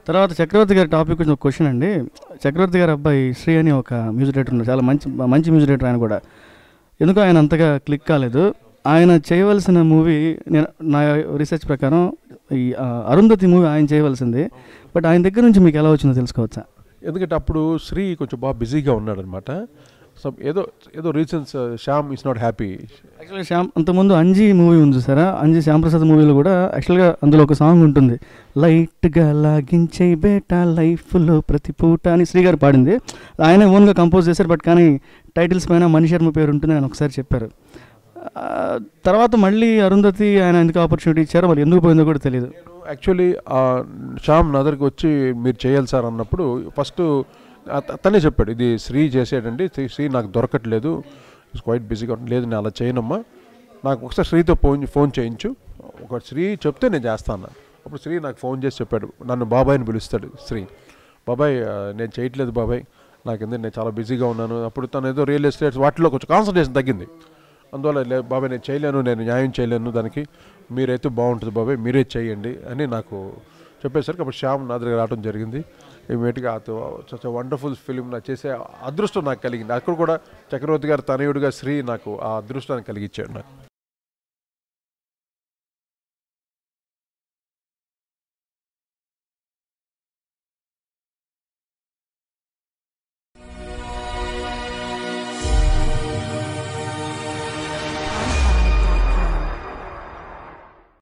తర్వాత చక్రవర్తి గారి టాపిక్ గురించి ఒక క్వశ్చన్ అండి చక్రవర్తి గారి అబ్బాయి శ్రీ అని ఒక మ్యూజిక్ డైరెక్టర్ ఉన్నారు చాలా మంచి మంచి మ్యూజిక్ డైరెక్టర్ ఆయన కూడా ఎందుకో ఆయన అంతగా క్లిక్ కాలేదు ఆయన చేయవలసిన మూవీ నేను నా రీసెర్చ్ ప్రకారం ఈ ఆ, అరుంధతి మూవీ ఆయన చేయవలసింది బట్ ఆయన దగ్గర నుంచి మీకు ఎలా వచ్చిందో తెలుసుకోవచ్చా ఎందుకంటే అప్పుడు శ్రీ కొంచెం బాగా బిజీగా ఉన్నాడు అనమాట సో ఏదో ఏదో reasons Shyam is not happy యాక్చువల్గా శ్యామ్ అంతకుముందు అంజీ మూవీ ఉంది చూసారా అంజీ శ్యాంప్రసాద్ మూవీలో కూడా యాక్చువల్గా అందులో ఒక సాంగ్ ఉంటుంది లైట్గా లాగించే బేట లైఫ్లో ప్రతి పూట అని శ్రీ గారు పాడింది ఆయనే ఓన్గా కంపోజ్ చేశారు బట్ కానీ టైటిల్స్ పైన మణి శర్మ పేరు ఉంటుంది ఆయన ఒకసారి చెప్పారు ఆ, తర్వాత మళ్ళీ అరుంధతి ఆయన ఎందుకు ఆపర్చునిటీ ఇచ్చారో వాళ్ళు ఎందుకు పోయిందో కూడా తెలియదు యాక్చువల్లీ శ్యామ్ నా దగ్గరికి వచ్చి మీరు చేయాలి సార్ అన్నప్పుడు ఫస్ట్ తనే చెప్పాడు ఇది శ్రీ చేసేటండి శ్రీ- శ్రీ నాకు దొరకట్లేదు ఇట్స్ క్వైట్ బిజీగా లేదు నేను అలా చేయనమ్మా నాకు ఒకసారి శ్రీతో ఫోన్ ఫోన్ చేయించు ఒక శ్రీ చెప్తే నేను చేస్తాను అప్పుడు శ్రీ నాకు ఫోన్ చేసి చెప్పాడు నన్ను బాబాయ్ని పిలుస్తాడు శ్రీ బాబాయ్ ఆ, నేను చేయట్లేదు బాబాయ్ నాకు ఎందుకు నేను చాలా బిజీగా ఉన్నాను అప్పుడు తను ఏదో రియల్ ఎస్టేట్స్ వాటిలో కొంచెం కాన్సన్ట్రేషన్ తగ్గింది అందువల్ల లే బాబాయ్ నేను చేయలేను నేను న్యాయం చేయలేను దానికి మీరైతే బాగుంటుంది బాబాయ్ మీరే చేయండి అని నాకు చెప్పేసరికి అప్పుడు శ్యామ్ నా దగ్గర రావడం జరిగింది ఇమీడియట్గా సచ్ వండర్ఫుల్ ఫిలిం నాకు చేసే అదృష్టం నాకు కలిగింది అక్కడ కూడా చక్రవర్తి గారు తనయుడిగా శ్రీ నాకు ఆ అదృష్టాన్ని కలిగించాడు నాకు